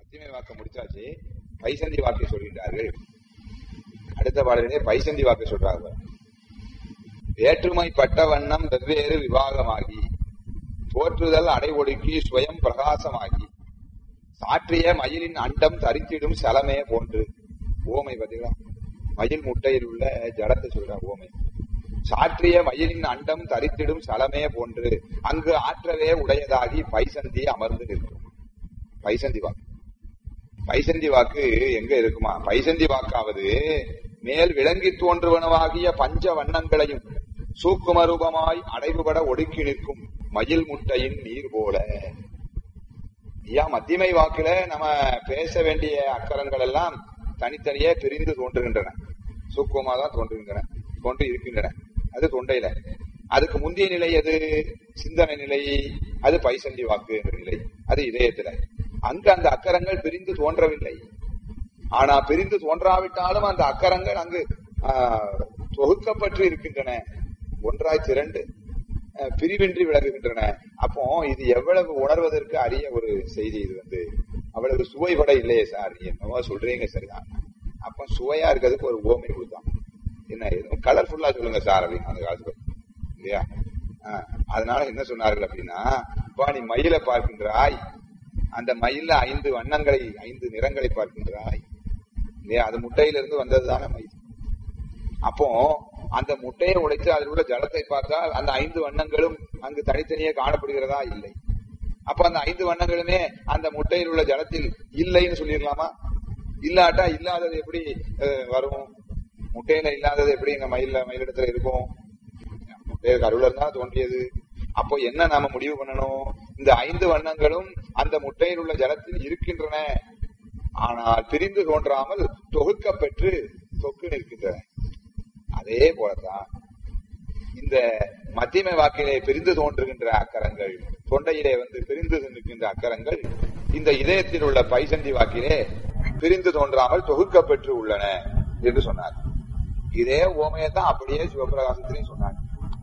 மத்தியமை வாக்க முடிச்சாச்சு பைசந்தி வாக்கை சொல்கின்றார்கள் அடுத்த பாடலிலே பைசந்தி வாக்கு சொல்றாங்க வேற்றுமைப்பட்ட வண்ணம் வெவ்வேறு விவாகமாகி தோற்றுதல் அடைவொடுக்கி ஸ்வயம் பிரகாசமாகி சாற்றிய மயிலின் அண்டம் தரித்திடும் சலமே போன்று ஓமை பார்த்தீங்களா மயில் முட்டையில் உள்ள ஜடத்தை சொல்ற ஓமை சாற்றிய மயிலின் அண்டம் தரித்திடும் சலமே போன்று அங்கு ஆற்றவே உடையதாகி பைசந்தி அமர்ந்து நிற்கும் பைசந்தி வாக்கு பைசந்தி வாக்கு எங்க இருக்குமா பைசந்தி வாக்காவது மேல் விளங்கி தோன்றுவனவாகிய பஞ்ச வண்ணங்களையும் சூக்குமரூபமாய் அடைவுபட ஒடுக்கி நிற்கும் மயில் முட்டையின் நீர் போல ஐயா மத்தியமை வாக்குல நம்ம பேச வேண்டிய அக்கரங்கள் எல்லாம் தனித்தனியே பிரிந்து தோன்றுகின்றன சூக்குமா தான் தோன்றுகின்றன தோன்றி இருக்கின்றன அது தொண்டையில அதுக்கு முந்தைய நிலை எது சிந்தனை நிலை அது பைசந்தி வாக்கு என்ற நிலை அது இதயத்துல அங்கு அந்த அக்கரங்கள் பிரிந்து தோன்றவில்லை ஆனா பிரிந்து தோன்றாவிட்டாலும் அந்த அக்கரங்கள் அங்கு ஆஹ், தொகுக்கப்பட்டு இருக்கின்றன ஒன்றாய் திரண்டு அஹ், பிரிவின்றி விலகுகின்றன அப்போ இது எவ்வளவு உணர்வதற்கு அரிய ஒரு செய்தி இது வந்து அவ்வளவு சுவைபட இல்லையே சார் நீ என்னவோ சொல்றீங்க சரிதான் அப்ப சுவையா இருக்கிறதுக்கு ஒரு ஓமை கொடுத்தான் என்ன எதுவும் கலர்ஃபுல்லா சொல்லுங்க சார் அப்படின்னு அந்த காலத்துல இல்லையா ஆஹ், அதனால என்ன சொன்னார்கள் அப்படின்னா அப்பா நீ மயிலை பார்க்கின்றாய் அந்த மயில்ல ஐந்து வண்ணங்களை ஐந்து நிறங்களை பார்க்கின்றாய் இல்லையா அது முட்டையிலிருந்து வந்ததுதானே மயில் அப்போ அந்த முட்டையை உடைத்து அதில் உள்ள ஜலத்தை பார்த்தால் அந்த ஐந்து வண்ணங்களும் அங்கு தனித்தனியே காணப்படுகிறதா இல்லை அப்ப அந்த ஐந்து வண்ணங்களுமே அந்த முட்டையில் உள்ள ஜலத்தில் இல்லைன்னு சொல்லிடலாமா இல்லாட்டா இல்லாதது எப்படி அஹ், வரும் முட்டையில இல்லாதது எப்படி எங்க மயில மயிலிடத்துல இருக்கும் முட்டையில கருவில இருந்தா தோன்றியது அப்போ என்ன நாம முடிவு பண்ணணும் இந்த ஐந்து வண்ணங்களும் அந்த முட்டையில் உள்ள ஜலத்தில் இருக்கின்றன ஆனால் பிரிந்து தோன்றாமல் தொகுக்க பெற்று தொக்கு நிற்கின்றன அதே போலதான் இந்த மத்தியம வாக்கிலே பிரிந்து தோன்றுகின்ற அக்கரங்கள் தொண்டையிலே வந்து பிரிந்து நிற்கின்ற அக்கரங்கள் இந்த இதயத்தில் உள்ள பைசந்தி வாக்கிலே பிரிந்து தோன்றாமல் தொகுக்க பெற்று உள்ளன என்று சொன்னார் இதே ஓமையை தான் அப்படியே சிவபிரகாசத்திலையும் சொன்னாங்க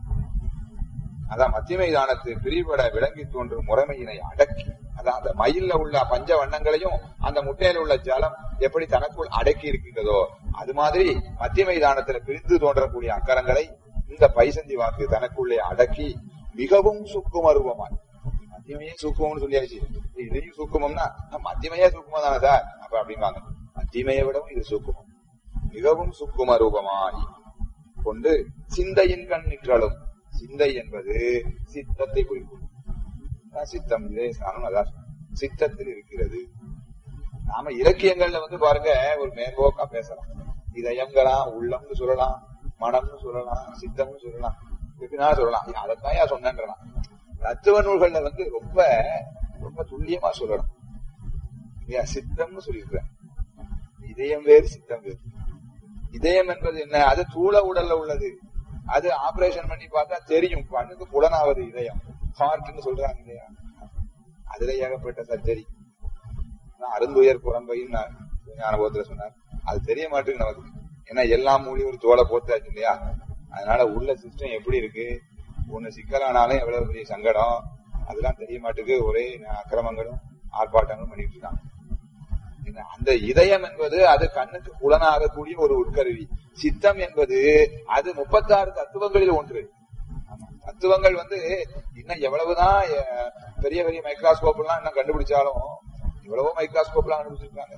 அதான் மத்தியமை தானத்து பிரிபட விளங்கி தோன்றும் முறைமையினை அடக்கி அதான் அந்த மயில்ல உள்ள பஞ்ச வண்ணங்களையும் அந்த முட்டையில உள்ள ஜலம் எப்படி தனக்குள் அடக்கி இருக்கின்றதோ அது மாதிரி மத்தியமை தானத்துல பிரிந்து தோன்றக்கூடிய அக்கரங்களை இந்த பைசந்தி வாக்கு தனக்குள்ளே அடக்கி மிகவும் சுக்குமருவமாய் மத்தியமையே சூக்குமம்னு சொல்லியாச்சு இதையும் சூக்குமம்னா மத்தியமையே சூக்குமம் தானே சார் அப்ப அப்படிம்பாங்க மத்தியமையை விடவும் இது சூக்குமம் மிகவும் சுக்கும ரூபமாய் கொண்டு சிந்தையின் கண் நிற்றலும் சிந்தை என்பது சித்தத்தை குறிக்கும் அதான் சித்தம் இதே ஸ்தானம் அதான் சித்தத்தில் இருக்கிறது நாம இலக்கியங்கள்ல வந்து பாருங்க ஒரு மேம்போக்கா பேசலாம் இதயங்களாம் உள்ளம்னு சொல்லலாம் மனம்னு சொல்லலாம் சித்தம்னு சொல்லலாம் எப்படினா சொல்லலாம் அதைத்தான் ஏன் சொன்னேன்றான் தத்துவ நூல்கள்ல வந்து ரொம்ப ரொம்ப துல்லியமா சொல்லணும் இல்லையா சித்தம்னு சொல்லியிருக்கிறேன் இதயம் வேறு சித்தம் வேறு இதயம் என்பது என்ன அது தூள உடல்ல உள்ளது அது ஆபரேஷன் பண்ணி பார்த்தா தெரியும் கண்ணுக்கு புலனாவது இதயம் ஹார்ட்னு சொல்றாங்க இல்லையா அதுல ஏகப்பட்ட சர்ஜரி அருந்துயர் புறம்பையும் ஞானபோத்துல சொன்னார் அது தெரிய மாட்டேங்குது நமக்கு ஏன்னா எல்லா மூலியும் ஒரு தோலை போத்தாச்சு இல்லையா அதனால உள்ள சிஸ்டம் எப்படி இருக்கு ஒண்ணு சிக்கலானாலும் எவ்வளவு பெரிய சங்கடம் அதெல்லாம் தெரிய மாட்டுக்கு ஒரே அக்கிரமங்களும் ஆர்ப்பாட்டங்களும் பண்ணிட்டு இருக்காங்க என்ன, அந்த இதயம் என்பது அது கண்ணுக்கு புலனாகக்கூடிய ஒரு உட்கருவி சித்தம் என்பது அது முப்பத்தாறு தத்துவங்களில் ஒன்று ஆமா. தத்துவங்கள் வந்து இன்னும் எவ்வளவுதான் அஹ், பெரிய பெரிய மைக்ராஸ்கோப் எல்லாம் இன்னும் கண்டுபிடிச்சாலும் எவ்வளவோ மைக்ராஸ்கோப் எல்லாம் கண்டுபிடிச்சிருக்காங்க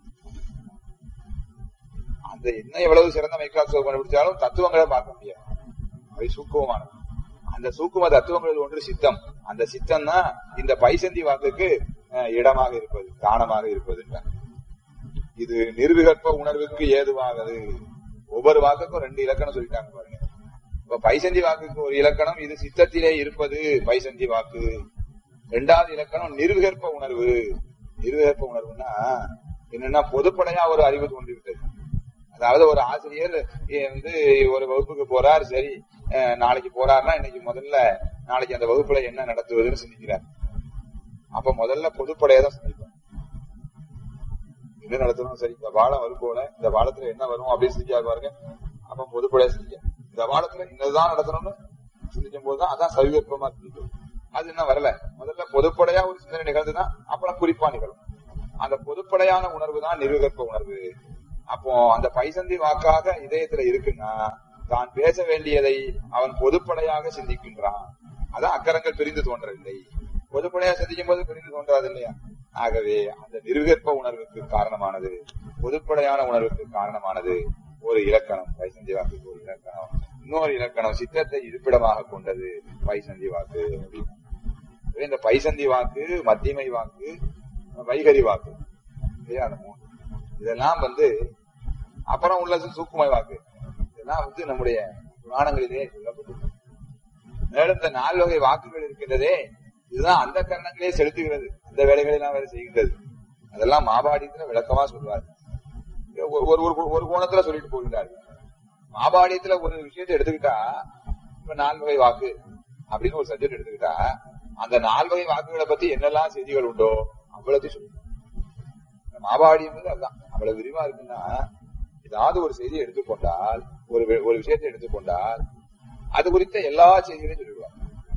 அந்த இன்னும் எவ்வளவு சிறந்த மைக்ராஸ்கோப் கண்டுபிடிச்சாலும் தத்துவங்களை பார்க்க முடியாது அவை சூக்குவமானது அந்த சூக்கும தத்துவங்களில் ஒன்று சித்தம் அந்த சித்தம் தான் இந்த பைசந்தி வாக்குக்கு அஹ், இடமாக இருப்பது தானமாக இருப்பது இது நிர்விகற்ப உணர்வுக்கு ஏதுவாகுது ஒவ்வொரு வாக்குக்கும் ரெண்டு இலக்கணம் சொல்லிட்டாங்க பாருங்க இப்ப பைசந்தி வாக்குக்கு ஒரு இலக்கணம் இது சித்தத்திலே இருப்பது பைசந்தி வாக்கு இரண்டாவது இலக்கணம் நிர்விகற்ப உணர்வு நிர்விகற்ப உணர்வுன்னா என்னன்னா பொதுப்படையா ஒரு அறிவு தோன்றிவிட்டது அதாவது ஒரு ஆசிரியர் eh, வந்து ஒரு வகுப்புக்கு போறார் சரி அஹ், நாளைக்கு போறாருன்னா இன்னைக்கு முதல்ல நாளைக்கு அந்த வகுப்புல என்ன நடத்துவதுன்னு சிந்திக்கிறார் அப்ப முதல்ல பொதுப்படையா தான் சிந்திப்பார் என்ன நடத்தணும் சரி இந்த பாலம் வரும் போல இந்த பாலத்துல என்ன வரும் அப்படின்னு சிந்திக்காது பாருங்க அப்ப பொதுப்படையா சிந்திக்க இந்த பாலத்துல இன்னதுதான் நடத்தணும்னு சிந்திக்கும் போதுதான் அதான் சவிகற்பமா சிந்திக்கும் அது இன்னும் வரல முதல்ல பொதுப்படையா ஒரு சிந்தனை நிகழ்ந்துதான் அப்புறம் குறிப்பா நிகழும் அந்த பொதுப்படையான உணர்வு தான் நிருகற்ப உணர்வு அப்போ அந்த பைசந்தி வாக்காக இதயத்துல இருக்குன்னா தான் பேச வேண்டியதை அவன் பொதுப்படையாக சிந்திக்கின்றான் அதான் அக்கரங்கள் பிரிந்து தோன்றவில்லை பொதுப்படையாக சிந்திக்கும் போது பிரிந்து தோன்றாது இல்லையா ஆகவே அந்த நிருகற்ப உணர்வுக்கு காரணமானது பொதுப்படையான உணர்வுக்கு காரணமானது ஒரு இலக்கணம் பைசந்தி வாக்குக்கு ஒரு இலக்கணம் இன்னொரு இலக்கணம் சித்தத்தை இருப்பிடமாக கொண்டது பைசந்தி வாக்கு அப்படின்னு இந்த பைசந்தி வாக்கு மத்தியமை வாக்கு வைகரி வாக்கு இல்லையா அந்த மூணு இதெல்லாம் வந்து அப்புறம் உள்ளது சூக்குமை வாக்கு இதெல்லாம் வந்து நம்முடைய புராணங்களிலே சொல்லப்பட்டிருக்கு மேலும் இந்த நால் வகை வாக்குகள் இருக்கின்றதே இதுதான் அந்த கரணங்களே செலுத்துகிறது அந்த வேலைகளை எல்லாம் வேலை செய்கின்றது அதெல்லாம் மாபாடியத்துல விளக்கமா சொல்வார் ஒரு ஒரு ஒரு- ஒரு கோணத்துல சொல்லிட்டு போகிறார் மாபாடியத்துல ஒரு விஷயத்தை எடுத்துக்கிட்டா இப்ப நால் வகை வாக்கு அப்படின்னு ஒரு சப்ஜெக்ட் எடுத்துக்கிட்டா அந்த நால் வகை வாக்குகளை பத்தி என்னெல்லாம் செய்திகள் உண்டோ அவ்வளத்தையும் சொல்லணும் இந்த மாபாடியம் வந்து அதுதான் அவ்வளவு விரிவா இருக்குன்னா ஏதாவது ஒரு செய்தியை எடுத்துக்கொண்டால் ஒரு வி- ஒரு விஷயத்தை எடுத்துக்கொண்டால் அது குறித்த எல்லா செய்திகளையும் சொல்லிடுவாங்க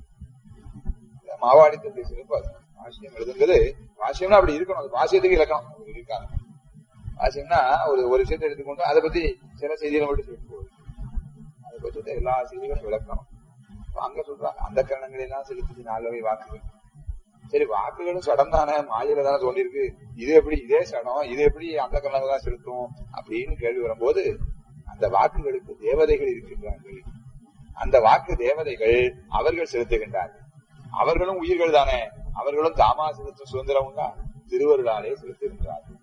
இந்த மாவாடித்தை பேசுறப்ப அது பாஷ்யம் எழுதுங்கிறது பாஷ்யம்னா அப்படி இருக்கணும் அது பாஷ்யத்துக்கு இலக்கணம் அப்படி இருக்காங்க பாஷ்யம்னா ஒரு ஒரு விஷயத்தை எடுத்துக்கொண்டு அதை பத்தி சில செய்திகளை மட்டும் சொல்லிட்டு போகுது அதை பற்றி எல்லா செய்திகளும் விளக்கணும் அப்ப அங்க சொல்றாங்க அந்த கரணங்களை எல்லாம் செலுத்துச்சு நாலு வகை வாக்குகள் சரி வாக்குகளும் சடம் தானே மாயில தானே சொல்லியிருக்கு இது எப்படி இதே சடம் இது எப்படி அந்த கரணங்கள் தான் செலுத்தும் அப்படின்னு கேள்வி வரும்போது அந்த வாக்குகளுக்கு தேவதைகள் இருக்கின்றார்கள் அந்த வாக்கு தேவதைகள் அவர்கள் செலுத்துகின்றார்கள் அவர்களும் உயிர்கள் தானே அவர்களும் தாமா செலுத்தும் சுதந்திரம் உண்டா திருவருளாலே செலுத்துகின்றார்கள்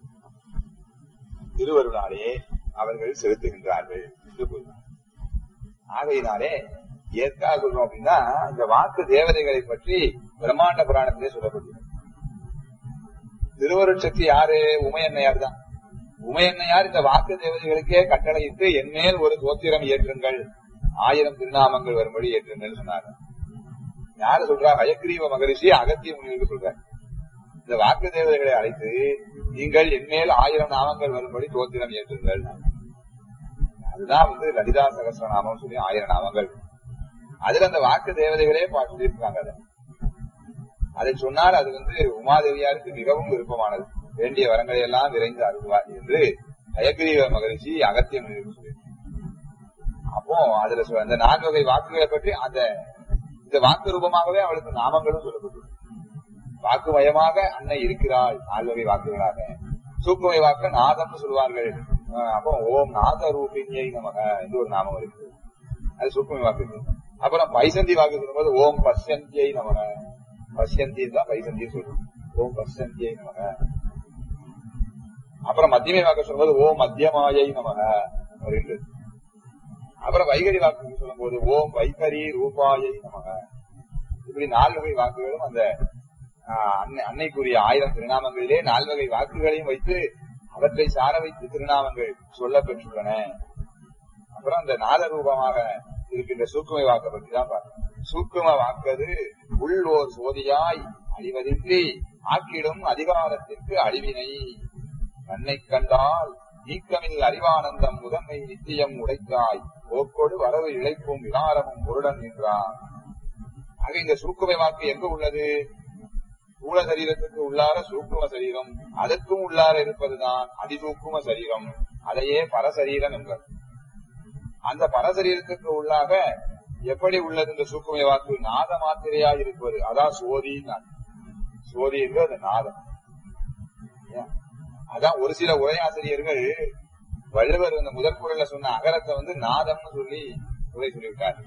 திருவருளாலே அவர்கள் செலுத்துகின்றார்கள் என்று கூறினார் ஆகையினாலே எதற்காக சொல்றோம் அப்படின்னா இந்த வாக்கு தேவதைகளை பற்றி பிரம்மாண்ட புராணத்திலே சொல்லப்படுகிறது திருவருட்சக்தி யாரு உமையன்னையார் தான் உமையன்னையார் இந்த வாக்கு தேவதைகளுக்கே கட்டளையிட்டு என்மேல் ஒரு கோத்திரம் ஏற்றுங்கள் ஆயிரம் திருநாமங்கள் வரும்படி ஏற்றுங்கள் சொன்னாங்க யாரு சொல்றா ஹயக்ரீவ மகரிஷி அகத்திய முனிவருக்கு சொல்றார் இந்த வாக்கு தேவதைகளை அழைத்து நீங்கள் என்மேல் ஆயிரம் நாமங்கள் வரும்படி தோத்திரம் ஏற்றுங்கள் அதுதான் வந்து லலிதா சகசிரநாமம் சொல்லி ஆயிரம் நாமங்கள் அதுல அந்த வாக்கு தேவதைகளே பாட்டு இருக்காங்க அதை அதை சொன்னால் அது வந்து உமாதேவியாருக்கு மிகவும் விருப்பமானது வேண்டிய வரங்களை எல்லாம் விரைந்து அருள்வார் என்று ஹயக்ரீவ மகரிஷி அகத்திய முனிவருக்கு சொல்லி அப்போ அதுல சொ- அந்த நான்கு வகை வாக்குகளை பற்றி அந்த இந்த வாக்கு ரூபமாகவே அவளுக்கு நாமங்களும் சொல்லப்பட்டது வாக்குமயமாக அன்னை இருக்கிறாள் நாலு வகை வாக்குகளாக சூக்குமை வாக்க நாதம்னு சொல்வார்கள் அஹ் அப்போ ஓம் நாத ரூபிணியை நமக என்று ஒரு நாமம் இருக்கு அது சூக்குமை வாக்கு இருக்கு. அப்புறம் பைசந்தி வாக்கு சொல்லும்போது ஓம் பஷ்யந்தியை நமக பஷ்யந்தி தான் பைசந்தி சொல்றோம் ஓம் பஷ்யந்தியை நமக அப்புறம் மத்தியமை வாக்கு சொல்லும்போது ஓம் மத்தியமாயை நமக அப்படின்றது அப்புறம் வைகரி வாக்கு சொல்லும்போது ஓம் வைகரி ரூபாயை நமக இப்படி நாலு வகை வாக்குகளும் அந்த ஆஹ், அன்னை- அன்னைக்குரிய ஆயிரம் திருநாமங்களிலே நாலு வகை வாக்குகளையும் வைத்து அவற்றை சார வைத்து திருநாமங்கள் சொல்ல பெற்றுள்ளன அப்புறம் அந்த நாத ரூபமாக இருக்கின்ற சூக்குமை வாக்கை பற்றி தான் பார்க்கணும் சூக்கும வாக்கது உள் ஓர் சோதியாய் அழிவதின்றி ஆக்கிடும் அதிகாரத்திற்கு அழிவினை தன்னை கண்டால் நீக்கமில் அறிவானந்தம் முதன்மை நித்தியம் உடைத்தாய் போக்கோடு வரவு இழைப்பும் விகாரமும் பொருடன் நின்றான் ஆக இந்த சூக்குமை வாக்கு எங்க உள்ளது ஸ்தூல சரீரத்துக்கு உள்ளார சூக்கும சரீரம் அதற்கும் உள்ளார இருப்பதுதான் அதிசூக்கும சரீரம் அதையே பரசரீரம் என்பது அந்த பரசரீரத்துக்கு உள்ளாக எப்படி உள்ளது இந்த சூக்குமை வாக்கு நாத மாத்திரையா இருப்பது அதான் சோதி சோதி என்று அந்த நாதம் ஏன்? அதான் ஒரு சில உரையாசிரியர்கள் வள்ளுவர் இந்த முதல் குரல்ல சொன்ன அகரத்தை வந்து நாதம்னு சொல்லி உரை சொல்லிவிட்டார்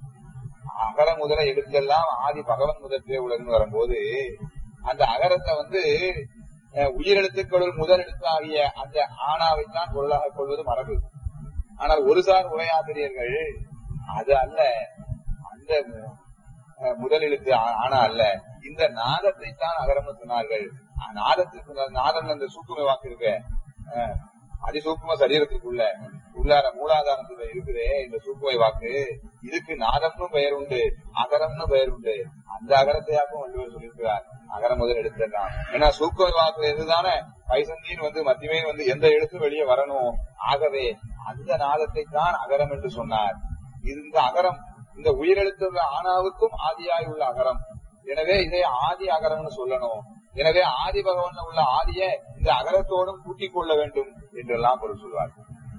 அகர முதல எழுத்தெல்லாம் ஆதி பகவன் முதற்றே உலகன்னு வரும்போது அந்த அகரத்தை வந்து அஹ், உயிரெழுத்துக்களுள் முதல் எழுத்தாகிய அந்த ஆணாவைத்தான் பொருளாக கொள்வது மரபு ஆனால் ஒரு சார் உரையாசிரியர்கள் அது அல்ல அந்த அஹ், முதல் எழுத்து ஆ- ஆனா அல்ல இந்த நாதத்தை தான் அகரம்னு சொன்னார்கள் அஹ், நாதத்துக்கு நாதம் அந்த சூக்குமை வாக்கு இருக்க அஹ், அதிசூக்கும சரீரத்துக்குள்ள உள்ளார மூலாதாரத்துல இருக்குதே இந்த சூக்குமை வாக்கு இதுக்கு நாதம்னு பெயர் உண்டு அகரம்னு பெயர் உண்டு அந்த அகரத்தையாக்கும் வள்ளுவர் சொல்லியிருக்கிறார் அகரம் முதல் எழுத்துலாம் ஏன்னா சூக்குமை வாக்குல இருந்துதானே பைசந்தின்னு வந்து மத்தியமே வந்து எந்த எழுத்தும் வெளியே வரணும் ஆகவே அந்த நாதத்தை தான் அகரம் என்று சொன்னார் இது இந்த அகரம் இந்த உயிரெழுத்துள்ள ஆணாவுக்கும் ஆதியாய் உள்ள அகரம் எனவே இதை ஆதி அகரம்னு சொல்லணும் எனவே ஆதி பகவான் உள்ள ஆதிய இந்த அகரத்தோடும் கூட்டிக் கொள்ள வேண்டும் என்றெல்லாம் பொருள் சொல்வார்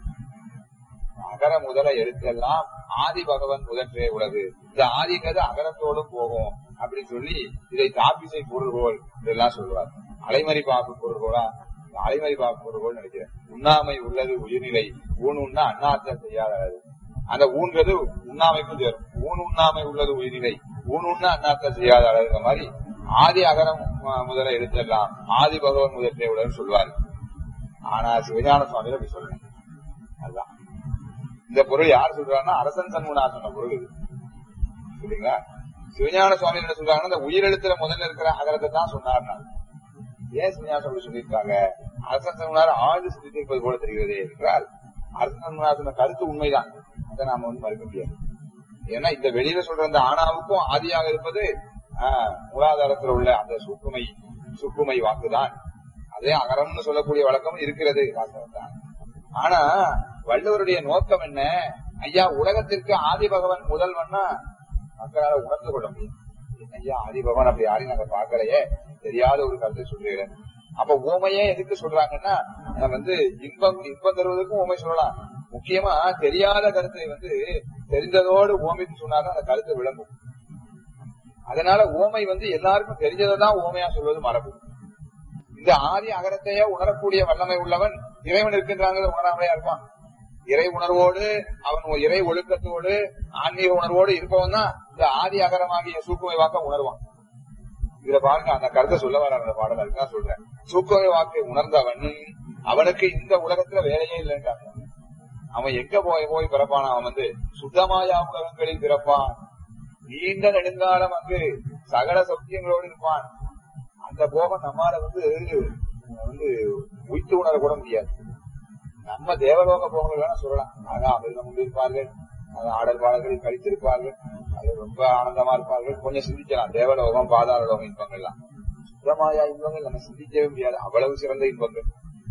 அகர முதல எழுத்தெல்லாம் ஆதி பகவன் முதற்றே உள்ளது இந்த ஆதிங்கிறது அகரத்தோடும் போகும் அப்படின்னு சொல்லி இதை தாப்பிசை பொருள்கோள் இதெல்லாம் சொல்லுவார் அலைமறி பாப்பு பொருள்கோளா அலைமறி பாப்பு பொருள்கோள் நினைக்கிறேன் உண்ணாமை உள்ளது உயிர்நிலை ஊன் உண்ணா அண்ணாத்தம் செய்யாதது அந்த ஊன்றது உண்ணாமைக்கும் சேரும் ஊன் உண்ணாமை உள்ளது உயிரிலை ஊன் உண்ணா அண்ணாத்தம் செய்யாத அளவுங்கிற மாதிரி ஆதி அகரம் அஹ், முதல எழுத்தெல்லாம் ஆதி பகவன் முதற்றே உள்ளதுன்னு சொல்லுவார் ஆனா சிவஞான சுவாமியில அப்படி சொல்லணும் அதுதான் இந்த பொருள் யார் சொல்றாங்கன்னா அரசன் சண்முகனா சொன்ன பொருள் இது சரிங்களா சிவஞான சுவாமி என்ன சொல்றாங்கன்னா இந்த உயிரெழுத்துல முதல்ல இருக்கிற அகரத்தை தான் சொன்னார்னா ஏன் சிவஞான சுவாமி சொல்லியிருக்காங்க அரசன் சண்முகனார் ஆழ்ந்து சிந்தித்திருப்பது போல தெரிகிறது என்றால் அரசன் சண்முகனார் சொன்ன கருத்து உண்மைதான் அதை நாம வந்து மறுக்க முடியாது ஏன்னா இந்த வெளியில சொல்ற அந்த ஆணாவுக்கும் ஆதியாக இருப்பது ஆஹ், மூலாதாரத்தில் உள்ள அந்த சுக்குமை சுக்குமை வாக்குதான் அதே அகரம்னு சொல்லக்கூடிய வழக்கம் இருக்கிறது வாஸ்தவம் தான் ஆனா வள்ளுவருடைய நோக்கம் என்ன ஐயா உலகத்திற்கு ஆதி பகவன் முதல்வன்னா மக்களால உணர்ந்து கொள்ள முடியும் என்ன ஐயா ஆதி பகவான் அப்படி யாரையும் நாங்க பார்க்கலையே தெரியாத ஒரு கருத்தை சொல்றீங்க அப்ப ஊமையே எதுக்கு சொல்றாங்கன்னா நம்ம வந்து இன்பம் இன்பம் தருவதற்கும் ஊமை சொல்லலாம் முக்கியமா தெரியாத கருத்தை வந்து தெரிந்ததோடு ஓமைன்னு சொன்னாதான் அந்த கருத்து விளங்கும் அதனால ஓமை வந்து எல்லாருக்கும் தெரிஞ்சதை தான் ஓமையா சொல்வது மரபு இந்த ஆதி அகரத்தையே உணரக்கூடிய வல்லமை உள்ளவன் இறைவன் இருக்கின்றாங்கிறத உணராமலையா இருப்பான் இறை உணர்வோடு அவன் ஒரு இறை ஒழுக்கத்தோடு ஆன்மீக உணர்வோடு இருப்பவன் தான் இந்த ஆதி அகரமாகிய சூக்குமை வாக்க உணர்வான் இதுல பாருங்க அந்த கருத்தை சொல்ல வர அந்த பாடல் அதுதான் சொல்றேன் சூக்குமை வாக்கை உணர்ந்தவன் அவனுக்கு இந்த உலகத்துல வேலையே இல்லைன்றாங்க அவன் எங்க போய் போய் பிறப்பான் அவன் வந்து சுத்தமாயா உலகங்களில் பிறப்பான் நீண்ட நெடுங்காலம் அங்கு சகல சௌக்கியங்களோடு இருப்பான் அந்த போகம் நம்மால வந்து வந்து உய்த்து உணர கூட முடியாது நம்ம தேவலோக போகங்கள் வேணா சொல்லலாம் ஆக அமிர்தம் கொண்டிருப்பார்கள் அது ஆடல் பாடல்களில் கழித்திருப்பார்கள் அது ரொம்ப ஆனந்தமா இருப்பார்கள் கொஞ்சம் சிந்திக்கலாம் தேவலோகம் பாதாள லோகம் இன்பங்கள்லாம் சுத்தமாயா இன்பங்கள் நம்ம சிந்திக்கவே முடியாது அவ்வளவு சிறந்த இன்பங்கள்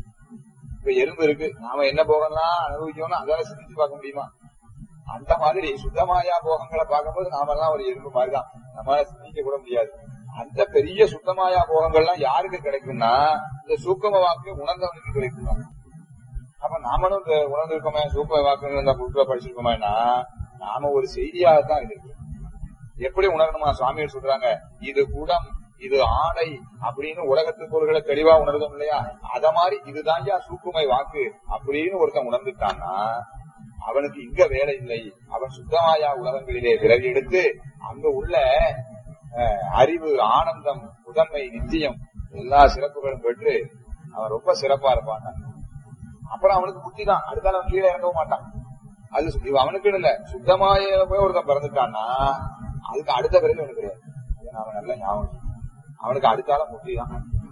இப்ப எறும்பு இருக்கு நாம என்ன போகலாம் அனுபவிக்கணும்னு அதால சிந்திச்சு பார்க்க முடியுமா அந்த மாதிரி சுத்தமாயா போகங்களை பார்க்கும்போது நாம எல்லாம் ஒரு எறும்பு மாதிரிதான் நம்மளால சிந்திக்க கூட முடியாது அந்த பெரிய சுத்தமாயா போகங்கள்லாம் யாருக்கு கிடைக்கும்னா இந்த சூக்கம வாக்கு உணர்ந்தவனுக்கு கிடைக்கும் அப்ப நாமளும் இந்த உணர்ந்திருக்கோமே சூக்கம வாக்கு இந்த புக்கில படிச்சிருக்கோமேனா நாம ஒரு செய்தியாகத்தான் இருக்கு எப்படி உணரணுமா சுவாமிகள் சொல்றாங்க இது குடம் இது ஆடை அப்படின்னு உலகத்து பொருள்களை தெளிவா உணர்ந்தோம் இல்லையா அத மாதிரி இதுதான்யா சூக்குமை வாக்கு அப்படின்னு ஒருத்தன் உணர்ந்துட்டான்னா அவனுக்கு இங்க வேலை இல்லை அவன் சுத்தமாயா உலகங்களிலே பிறவி எடுத்து அங்க உள்ள அஹ், அறிவு ஆனந்தம் முதன்மை நிச்சயம் எல்லா சிறப்புகளும் பெற்று அவன் ரொம்ப சிறப்பா இருப்பான் அப்புறம் அவனுக்கு புத்தி தான் அடுத்தால அவன் கீழே இறங்கவும் மாட்டான் அது சு- இவன் அவனுக்கு இல்ல சுத்தமாய போய் ஒருத்தன் பிறந்துட்டான்னா அதுக்கு அடுத்த பிறகு அவனுக்கு கிடையாது இதை நாம நல்லா ஞாபகம் வச்சுக்கணும். அவனுக்கு அடுத்தால புத்தி தான்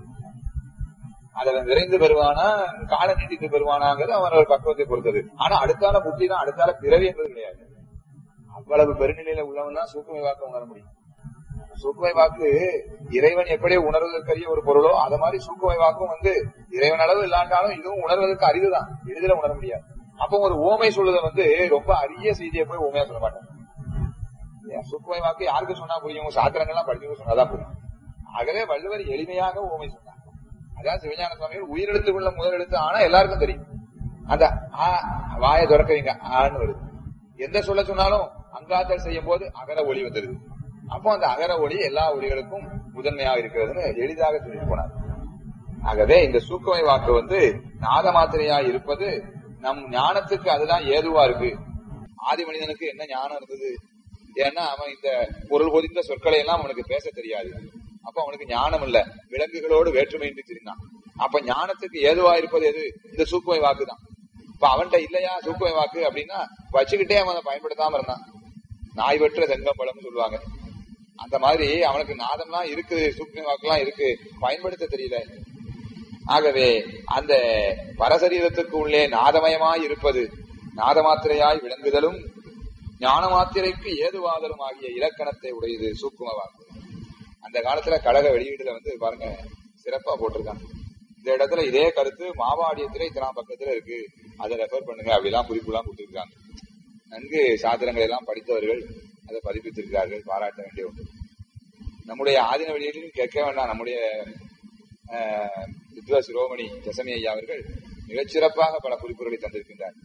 அதுல விரைந்து பெறுவானா கால நீட்டித்து பெறுவானாங்கிறது அவனோட பக்குவத்தை பொறுத்தது ஆனா அடுத்தால புத்தி தான் அடுத்தால பிறவி என்பது கிடையாது அவ்வளவு பெருநிலையில உள்ளவன் தான் சூக்குமை வாக்க உணர முடியும் சூக்குமை வாக்கு இறைவன் எப்படி உணர்வதற்கரிய ஒரு பொருளோ அத மாதிரி சூக்குமை வாக்கும் வந்து இறைவன் அளவு இல்லாட்டாலும் இதுவும் உணர்வதற்கு அரிதுதான் எளிதில உணர முடியாது அப்போ ஒரு ஓமை சொல்லுத வந்து ரொம்ப அரிய செய்தியை போய் ஓமையா சொல்ல மாட்டாங்க ஏன் சூக்குமை வாக்கு யாருக்கு சொன்னா புரியும் சாத்திரங்கள்லாம் படிச்சு சொன்னாதான் புரியும் ஆகவே வள்ளுவர் எளிமையாக ஓமை சொன்னார் அதான் சிவஞான சுவாமிகள் உயிரெழுத்து உள்ள முதல் எழுத்து ஆனா எல்லாருக்கும் தெரியும் அந்த ஆ வாயை திறக்கிறீங்க ஆன்னு வருது எந்த சொல்ல சொன்னாலும் அங்காத்தல் செய்யும் போது அகர ஒளி வந்துருது அப்போ அந்த அகர ஒளி எல்லா ஒளிகளுக்கும் முதன்மையாக இருக்கிறதுன்னு எளிதாக சொல்லிட்டு போனார் ஆகவே இந்த சூக்குமை வாக்கு வந்து நாத மாத்திரையா இருப்பது நம் ஞானத்துக்கு அதுதான் ஏதுவா இருக்கு ஆதி மனிதனுக்கு என்ன ஞானம் இருந்தது ஏன்னா அவன் இந்த பொருள் பொதிந்த சொற்களை எல்லாம் அவனுக்கு பேச தெரியாது அப்ப அவனுக்கு ஞானம் இல்ல விலங்குகளோடு வேற்றுமையின்றி தெரிந்தான் அப்ப ஞானத்துக்கு ஏதுவா இருப்பது எது இந்த சூக்குமை வாக்கு தான் இப்ப அவன்கிட்ட இல்லையா சூக்குமை வாக்கு அப்படின்னா வச்சுக்கிட்டே அவன் அதை பயன்படுத்தாம இருந்தான் நாய் வெற்ற செங்கம்பழம் சொல்லுவாங்க அந்த மாதிரி அவனுக்கு நாதம்லாம் இருக்குது சூக்குமை வாக்குலாம் இருக்கு பயன்படுத்த தெரியல ஆகவே அந்த பரசரீரத்துக்கு உள்ளே நாதமயமாய் இருப்பது நாதமாத்திரையாய் விளங்குதலும் ஞான மாத்திரைக்கு ஏதுவாதலும் ஆகிய இலக்கணத்தை உடையது சூக்கும வாக்கு அந்த காலத்துல கழக வெளியீடுல வந்து பாருங்க சிறப்பா போட்டிருக்காங்க இந்த இடத்துல இதே கருத்து மாவாடியத்துல இத்தனை பக்கத்துல இருக்கு அதை ரெஃபர் பண்ணுங்க அப்படிலாம் குறிப்புலாம் கொடுத்திருக்காங்க நன்கு சாத்திரங்களை எல்லாம் படித்தவர்கள் அதை பதிப்பித்திருக்கிறார்கள் பாராட்ட வேண்டிய ஒன்று நம்முடைய ஆதின வெளியீட்டிலும் கேட்க வேண்டாம் நம்முடைய அஹ், வித்வா சிரோமணி ஜசமி ஐயா அவர்கள் மிகச்சிறப்பாக பல குறிப்புகளை தந்திருக்கின்றார்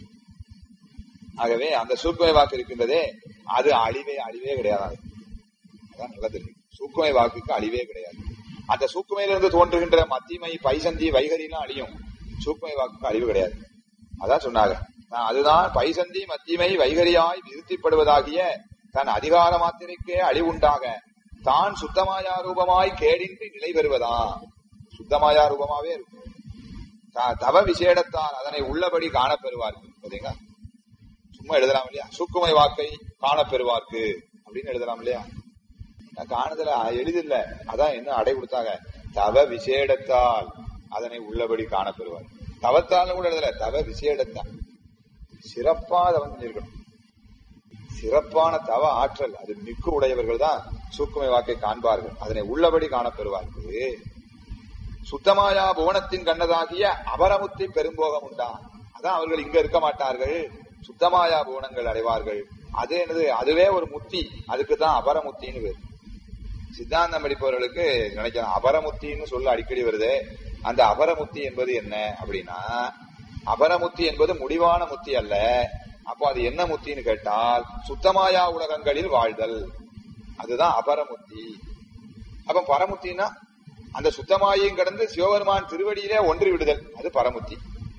ஆகவே அந்த சூக்குமை வாக்கு இருக்கின்றதே அது அழிவே அழிவே கிடையாது அதான் நல்லா தெரியும் சூக்குமை வாக்குக்கு அழிவே கிடையாது அந்த சூக்குமையிலிருந்து தோன்றுகின்ற மத்திமை பைசந்தி வைகரிலாம் அழியும் சூக்குமை வாக்குக்கு அழிவு கிடையாது அதான் சொன்னாங்க நான் அதுதான் பைசந்தி மத்திமை வைகரியாய் விருத்திப்படுவதாகிய தன் அதிகார மாத்திரைக்கே அழிவுண்டாக தான் சுத்தமாயா ரூபமாய் கேடின்றி நிலை பெறுவதா சுத்தமாயா ரூபமாவே இருக்கும் த- தவ விசேடத்தால் அதனை உள்ளபடி காணப்பெறுவார்கள் பாத்தீங்களா சும்மா எழுதலாம் இல்லையா சூக்குமை வாக்கை காணப்பெறுவார்க்கு அப்படின்னு எழுதலாம் இல்லையா நான் காணுதல எளிதில்ல அதான் என்ன அடை கொடுத்தாங்க தவ விசேடத்தால் அதனை உள்ளபடி காணப்பெறுவார் தவத்தால கூட எழுதல தவ விசேடத்தால் சிறப்பா தவம் செஞ்சிருக்கணும் சிறப்பான தவ ஆற்றல் அது மிக்க உடையவர்கள் தான் சூக்குமை வாக்கை காண்பார்கள் அதனை உள்ளபடி காணப்பெறுவார்கள் சுத்தமாயா புவனத்தின் கண்ணதாகிய அபரமுத்தி பெரும்போகம் உண்டா அதான் அவர்கள் இங்க இருக்க மாட்டார்கள் சுத்தமாயா புவனங்கள் அடைவார்கள் அது என்னது அதுவே ஒரு முத்தி அதுக்கு தான் அபரமுத்தின்னு பேர் சித்தாந்தம் படிப்பவர்களுக்கு நினைக்கலாம் அபரமுத்தின்னு சொல்ல அடிக்கடி வருது அந்த அபரமுத்தி என்பது என்ன அப்படின்னா அபரமுத்தி என்பது முடிவான முத்தி அல்ல அப்போ அது என்ன முத்தின்னு கேட்டால் சுத்தமாயா உலகங்களில் வாழ்தல் அதுதான் அபரமுத்தி அப்ப பரமுத்தின்னா அந்த சுத்தமாயும் கடந்து சிவபெருமான் திருவடியிலே ஒன்றி விடுதல் அது பரமுத்தி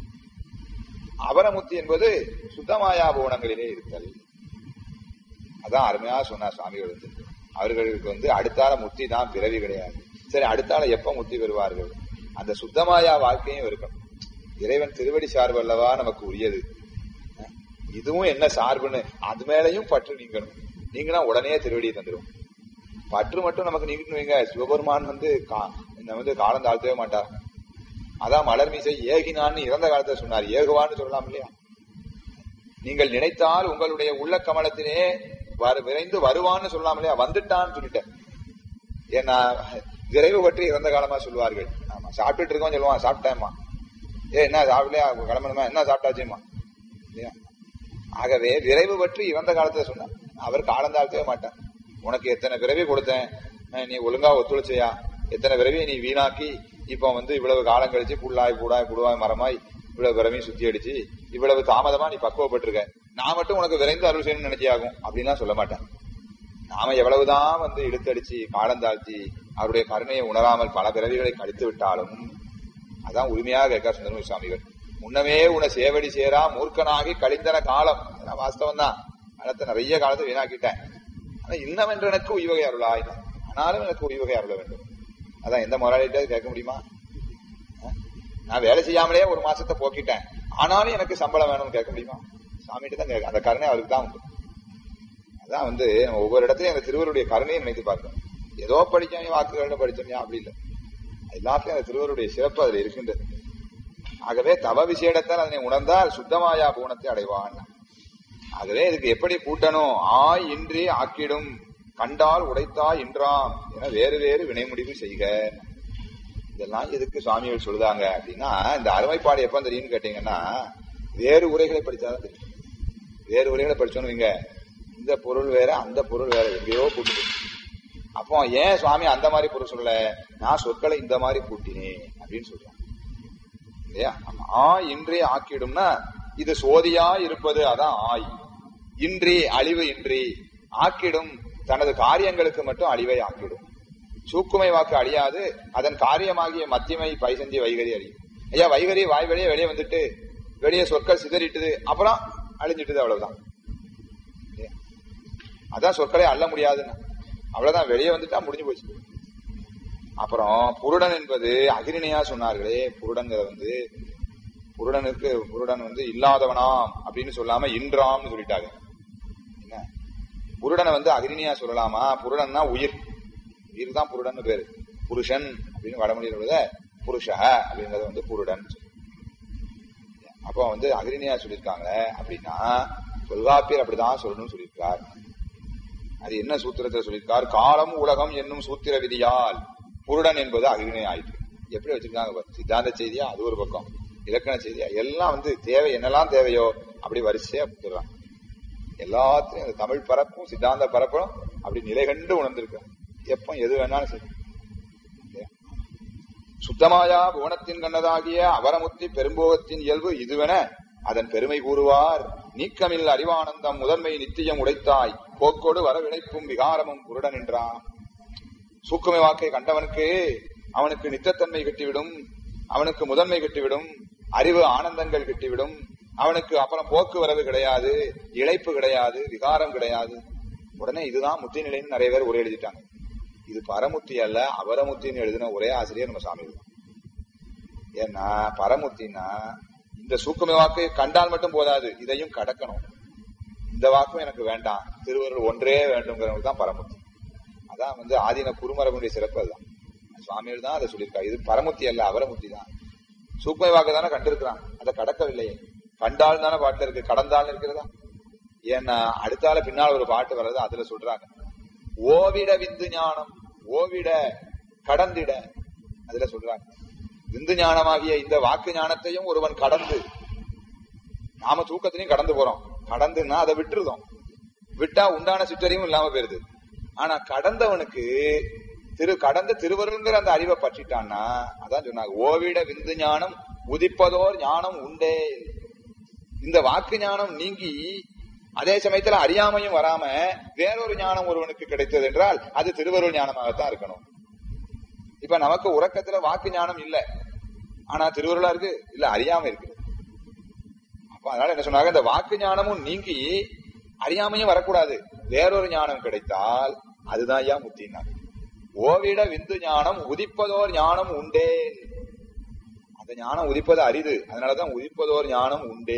அபரமுத்தி என்பது சுத்தமாயா புவனங்களிலே இருத்தல் அதான் அருமையா சொன்னார் சுவாமிகள் வந்து அவர்களுக்கு வந்து அடுத்தால முத்தி தான் பிறவி கிடையாது சரி அடுத்தால எப்ப முத்தி பெறுவார்கள் அந்த சுத்தமாயா வாழ்க்கையும் இருக்கணும் இறைவன் திருவடி சார்பு அல்லவா நமக்கு உரியது அஹ் இதுவும் என்ன சார்புன்னு அது மேலையும் பற்று நீங்கணும் நீங்கன்னா உடனே திருவடியை தந்துடும் பற்று மட்டும் நமக்கு நீங்கிட்டு வைங்க சிவபெருமான் வந்து கா- இந்த வந்து காலம் தாழ்த்தவே மாட்டார் அதான் மலர் மீசை ஏகினான்னு இறந்த காலத்துல சொன்னார் ஏகுவான்னு சொல்லலாம் இல்லையா நீங்கள் நினைத்தால் உங்களுடைய உள்ள கமலத்திலே வரு விரைந்து வருவான்னு சொல்லலாம் இல்லையா வந்துட்டான்னு சொல்லிட்டேன் ஏன்னா விரைவு பற்றி இறந்த காலமா சொல்லுவார்கள் ஆமா சாப்பிட்டுட்டு இருக்கோம் சொல்லுவான் சாப்பிட்டேம்மா ஏ என்ன சாப்பிடலையா கிளம்பணுமா என்ன சாப்பிட்டாச்சுமா இல்லையா ஆகவே விரைவு பற்றி இறந்த காலத்துல சொன்னார் அவர் காலம் தாழ்த்தவே மாட்டார் உனக்கு எத்தனை பிறவி கொடுத்தேன் அஹ் நீ ஒழுங்கா ஒத்துழைச்சையா எத்தனை பிறவியை நீ வீணாக்கி இப்ப வந்து இவ்வளவு காலம் கழிச்சு புல்லாய் புடாய் புடுவாய் மரமாய் இவ்வளவு பிறவையும் சுத்தி அடிச்சு இவ்வளவு தாமதமா நீ பக்குவப்பட்டிருக்க நான் மட்டும் உனக்கு விரைந்து அருள் செய்யணும்னு நினைச்சியாகும் அப்படின்லாம் சொல்ல மாட்டேன் நாம எவ்வளவுதான் வந்து இழுத்தடிச்சு காலம் தாழ்த்தி அவருடைய கருணையை உணராமல் பல பிறவிகளை கழித்து விட்டாலும் அதான் உரிமையாக கேட்க சுந்தரமூர்த்தி சுவாமிகள் முன்னமே உன சேவடி சேரா மூர்க்கனாகி கழிந்தன காலம் அதெல்லாம் வாஸ்தவம் தான் அடுத்த நிறைய காலத்தை வீணாக்கிட்டேன் ஆனா இன்னம் என்று எனக்கு உய்வகை அருளாய் ஆனாலும் எனக்கு உய்வகை அருள வேண்டும் அதான் எந்த முதலாளிகிட்ட கேட்க முடியுமா அஹ்? நான் வேலை செய்யாமலே ஒரு மாசத்தை போக்கிட்டேன் ஆனாலும் எனக்கு சம்பளம் வேணும்னு கேட்க முடியுமா சாமிகிட்ட தான் கேட்க அந்த கருணை அவருக்கு தான் உண்டு அதான் வந்து நம்ம ஒவ்வொரு இடத்துலயும் அந்த திருவருடைய கருணையை நினைத்து பார்க்கணும் ஏதோ படிச்சோம் வாக்குகள் படிச்சோம் அப்படி இல்லை எல்லாத்தையும் அந்த திருவருடைய சிறப்பு அதுல இருக்கின்றது ஆகவே தவ விசேடத்தால் அதனை உணர்ந்தால் சுத்தமாயா பூணத்தை அடைவான் ஆகவே இதுக்கு எப்படி கூட்டணும் ஆய் இன்றி ஆக்கிடும் கண்டால் உடைத்தாய் இன்றாம் என வேறு வேறு வினை முடிவு செய்க இதெல்லாம் எதுக்கு சுவாமிகள் சொல்லுதாங்க அப்படின்னா இந்த அருமைப்பாடு எப்ப தெரியும்னு கேட்டீங்கன்னா வேறு உரைகளை படிச்சாதான் தெரியும் வேறு உரைகளை படிச்சோன்னு வைங்க இந்த பொருள் வேற அந்த பொருள் வேற எங்கேயோ கூட்டு அப்போ ஏன் சுவாமி அந்த மாதிரி பொருள் சொல்லல நான் சொற்களை இந்த மாதிரி கூட்டினேன் அப்படின்னு சொல்றேன் இல்லையா ஆமா. ஆ இன்றி ஆக்கிடும்னா இது சோதியா இருப்பது அதான் ஆய் இன்றி அழிவு இன்றி ஆக்கிடும் தனது காரியங்களுக்கு மட்டும் அழிவை ஆக்கிடும் சூக்குமை வாக்கு அழியாது அதன் காரியமாகிய மத்தியமை பைசந்தி வைகரி அழியும் ஐயா வைகரி வாய் வெளியே வெளியே வந்துட்டு வெளியே சொற்கள் சிதறிட்டுது அப்புறம் அழிஞ்சிட்டுது அவ்வளவுதான் இல்லையா? அதான் சொற்களை அள்ள முடியாதுன்னு அவ்வளவுதான் வெளியே வந்துட்டா முடிஞ்சு போச்சு அப்புறம் புருடன் என்பது அகிரிணையா சொன்னார்களே புருடன்கிறத வந்து புருடனுக்கு புருடன் வந்து இல்லாதவனாம் அப்படின்னு சொல்லாம இன்றாம்னு சொல்லிட்டாங்க என்ன புருடனை வந்து அகிரிணையா சொல்லலாமா புருடன்னா உயிர் உயிர் தான் புருடன் பேரு புருஷன் அப்படின்னு வடமொழியில் உள்ளத புருஷ அப்படிங்கறது வந்து புருடன் அப்போ வந்து அகிரிணையா சொல்லியிருக்காங்க அப்படின்னா தொல்காப்பியர் அப்படிதான் சொல்லணும்னு சொல்லியிருக்கார் அது என்ன சூத்திரத்தில் சொல்லியிருக்கார் காலம் உலகம் என்னும் சூத்திர விதியால் புருடன் என்பது அகிரிணை ஆயிற்று எப்படி வச்சிருக்காங்க பாரு. சித்தாந்த செய்தியா அது ஒரு பக்கம் இலக்கண செய்தியா எல்லாம் வந்து தேவை என்னெல்லாம் தேவையோ அப்படி வரிசையா கொடுத்துறாங்க எல்லாத்தையும் அந்த தமிழ் பரப்பும் சித்தாந்த பரப்பும் அப்படி நிலை கண்டு உணர்ந்திருக்காங்க எப்போ எது வேணாலும் சரி இல்லையா? சுத்தமாயா புவனத்தின் கண்ணதாகிய அவரமுத்தி பெரும்போகத்தின் இயல்பு இதுவென அதன் பெருமை கூறுவார் நீக்கமில் அறிவானந்தம் முதன்மை நித்தியம் உடைத்தாய் போக்கோடு வரவிழைப்பும் விகாரமும் குருடன் என்றான் சூக்குமை வாக்கை கண்டவனுக்கு அவனுக்கு நித்தத்தன்மை கிட்டிவிடும் அவனுக்கு முதன்மை கிட்டிவிடும் அறிவு ஆனந்தங்கள் கிட்டிவிடும் அவனுக்கு அப்புறம் போக்குவரவு கிடையாது இழைப்பு கிடையாது விகாரம் கிடையாது உடனே இதுதான் முத்தி நிலைன்னு நிறைய பேர் உரை எழுதிட்டாங்க இது பரமுத்தி அல்ல அபரமுத்தின்னு எழுதின ஒரே ஆசிரியர் நம்ம சாமி தான் ஏன்னா பரமுத்தின்னா இந்த சூக்குமை வாக்கை கண்டால் மட்டும் போதாது இதையும் கடக்கணும் இந்த வாக்கும் எனக்கு வேண்டாம் திருவருள் ஒன்றே வேண்டும்ங்கிறவங்க தான் பரமுத்தி அதான் வந்து ஆதீன குருமரபுடைய சிறப்பு அதுதான் சுவாமிகள் தான் அதை சொல்லியிருக்காரு இது பரமுத்தி அல்ல அபரமுத்தி தான் சூக்குமை வாக்கு தானே கண்டிருக்கிறான் அதை கடக்கவில்லையே கண்டால் தானே பாட்டுல இருக்கு கடந்தால் இருக்கிறதா ஏன்னா அடுத்தால பின்னால் ஒரு பாட்டு வர்றது அதுல சொல்றாங்க ஓவிட விந்து ஞானம் ஓவிட கடந்திட அதுல சொல்றாங்க விந்து ஞானமாகிய இந்த வாக்கு ஞானத்தையும் ஒருவன் கடந்து நாம தூக்கத்திலையும் கடந்து போறோம் கடந்துன்னா அதை விட்டுருதோம் விட்டா உண்டான சிற்றறிவும் இல்லாம போயிருது ஆனா கடந்தவனுக்கு திரு கடந்த திருவருங்கிற அந்த அறிவை பற்றிட்டான்னா அதான் சொன்னாங்க ஓவிட விந்து ஞானம் உதிப்பதோர் ஞானம் உண்டே இந்த வாக்கு ஞானம் நீங்கி அதே சமயத்துல அறியாமையும் வராம வேறொரு ஞானம் ஒருவனுக்கு கிடைத்தது என்றால் அது திருவருள் ஞானமாகத்தான் இருக்கணும் இப்ப நமக்கு உறக்கத்துல வாக்கு ஞானம் இல்ல ஆனா திருவருளா இருக்கு இல்ல அறியாம இருக்கு அப்ப அதனால என்ன சொன்னாங்க இந்த வாக்கு ஞானமும் நீங்கி அறியாமையும் வரக்கூடாது வேறொரு ஞானம் கிடைத்தால் அதுதான் ஐயா முத்தினாங்க ஓவிட விந்து ஞானம் உதிப்பதோர் ஞானம் உண்டே அந்த ஞானம் உதிப்பது அரிது அதனாலதான் உதிப்பதோர் ஞானம் உண்டே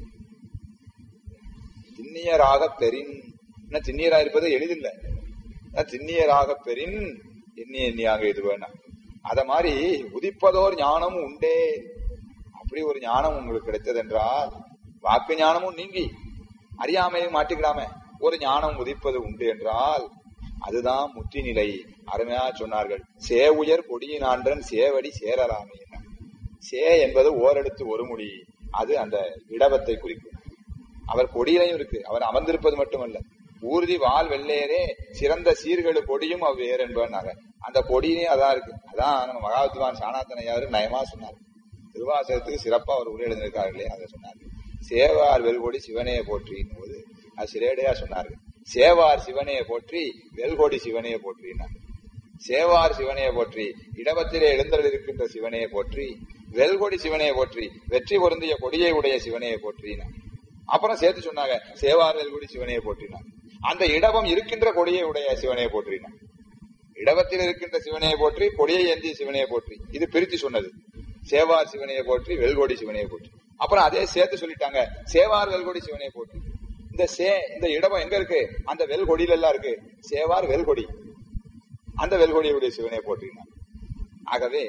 திண்ணியராக பெறின் என்ன திண்ணியரா இருப்பது எளிதில்லை திண்ணியராக பெறின் எண்ணி எண்ணியாக இது வேணாம் அத மாதிரி உதிப்பதோர் ஞானம் உண்டே அப்படி ஒரு ஞானம் உங்களுக்கு கிடைத்தது என்றால் வாக்கு ஞானமும் நீங்கி அறியாமையும் மாட்டிக்கிடாம ஒரு ஞானம் உதிப்பது உண்டு என்றால் அதுதான் முற்றி நிலை அருமையா சொன்னார்கள் சே உயர் கொடியினான்றன் சேவடி சேரலாமே சே என்பது ஓரெடுத்து ஒரு மொழி அது அந்த இடவத்தை குறிக்கும் அவர் கொடியிலையும் இருக்கு அவர் அமர்ந்திருப்பது மட்டுமல்ல ஊர்தி வால் வெள்ளையரே சிறந்த சீர்களு கொடியும் அவ்வேறு என்பாங்க அந்த கொடியிலையும் அதான் இருக்கு அதான் நம்ம மகாவித்வான் சாணாத்தனையாரு நயமா சொன்னார் திருவாசகத்துக்கு சிறப்பா அவர் உரை எழுதியிருக்கார்களே அதை சொன்னார் சேவார் வெல்கொடி சிவனையை போற்றின் போது அது சிறேடையா சொன்னார்கள் சேவார் சிவனையை போற்றி வெல்கொடி சிவனையை போற்றினார் சேவார் சிவனையை போற்றி இடவத்திலே எழுந்தருள் இருக்கின்ற சிவனையை போற்றி வெல்கொடி சிவனையை போற்றி வெற்றி பொருந்திய கொடியை உடைய சிவனையை போற்றினார் அப்புறம் சேர்த்து சொன்னாங்க சேவார் வெல்குடி சிவனையை போற்றினார் அந்த இடவம் இருக்கின்ற கொடியை உடைய சிவனையை போற்றினார் இடவத்தில் இருக்கின்ற சிவனையை போற்றி கொடியை ஏந்திய சிவனையை போற்றி இது பிரித்து சொன்னது சேவார் சிவனையை போற்றி வெல்கோடி சிவனையை போற்றி அப்புறம் அதே சேர்த்து சொல்லிட்டாங்க சேவார் வெல்கொடி சிவனையை போற்றி இந்த சே இந்த இடவம் எங்க இருக்கு அந்த வெல்கொடியில எல்லாம் இருக்கு சேவார் வெல்கொடி அந்த வெல்கொடியுடைய சிவனையை போற்றினார் ஆகவே